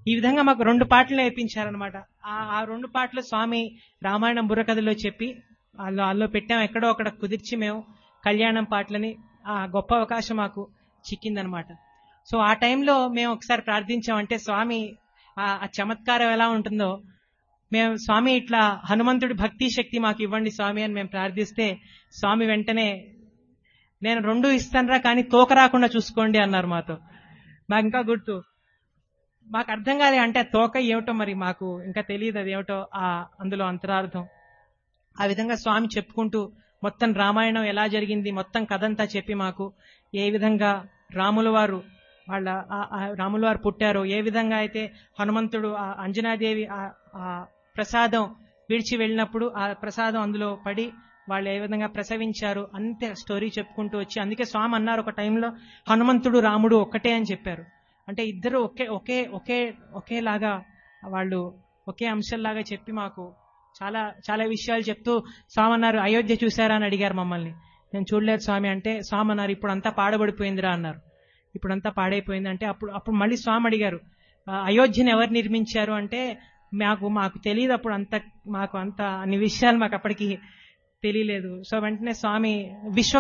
ఈ విధంగా మాకు రెండు పాటలు నేర్పించారనమాట ఆ ఆ రెండు పాటలు స్వామి రామాయణం బుర్రకథలో చెప్పి అందులో అందులో పెట్టాం ఎక్కడో అక్కడ కుదిర్చి మేము కళ్యాణం పాటలని ఆ గొప్ప అవకాశం మాకు చిక్కిందనమాట సో ఆ టైంలో మేము ఒకసారి ప్రార్థించామంటే స్వామి ఆ ఆ చమత్కారం ఎలా ఉంటుందో మేము స్వామి ఇట్లా హనుమంతుడి భక్తి శక్తి మాకు ఇవ్వండి స్వామి అని మేము ప్రార్థిస్తే స్వామి వెంటనే నేను రెండు ఇస్తానరా కానీ తోక రాకుండా చూసుకోండి అన్నారు మాతో మాకు ఇంకా గుర్తు మాకు అర్థం కాదు అంటే ఆ తోక ఏమిటో మరి మాకు ఇంకా తెలియదు అది ఏమిటో ఆ అందులో అంతరార్థం ఆ విధంగా స్వామి చెప్పుకుంటూ మొత్తం రామాయణం ఎలా జరిగింది మొత్తం కథంతా చెప్పి మాకు ఏ విధంగా రాముల వారు వాళ్ళ ఆ- ఆ రాముల వారు పుట్టారో ఏ విధంగా అయితే హనుమంతుడు ఆ అంజనాదేవి ఆ- ఆ ప్రసాదం విడిచి వెళ్ళినప్పుడు ఆ ప్రసాదం అందులో పడి వాళ్ళు ఏ విధంగా ప్రసవించారు అంతే స్టోరీ చెప్పుకుంటూ వచ్చి అందుకే స్వామి అన్నారు ఒక టైంలో హనుమంతుడు రాముడు ఒక్కటే అని చెప్పారు అంటే ఇద్దరు ఒకే ఒకే ఒకే ఒకేలాగా వాళ్ళు ఒకే అంశంలాగా చెప్పి మాకు చాలా చాలా విషయాలు చెప్తూ స్వామి అన్నారు అయోధ్య చూసారా అని అడిగారు మమ్మల్ని నేను చూడలేదు స్వామి అంటే స్వామి అన్నారు ఇప్పుడు అంతా పాడబడిపోయిందిరా అన్నారు ఇప్పుడంతా పాడైపోయింది అంటే అప్పుడు అప్పుడు మళ్ళీ స్వామి అడిగారు "ఆ, అయోధ్యను ఎవరు నిర్మించారు అంటే మాకు మాకు తెలియదు అప్పుడు అంత మాకు అంత అన్ని విషయాలు మాకు అప్పటికి తెలియలేదు సో వెంటనే స్వామి విశ్వ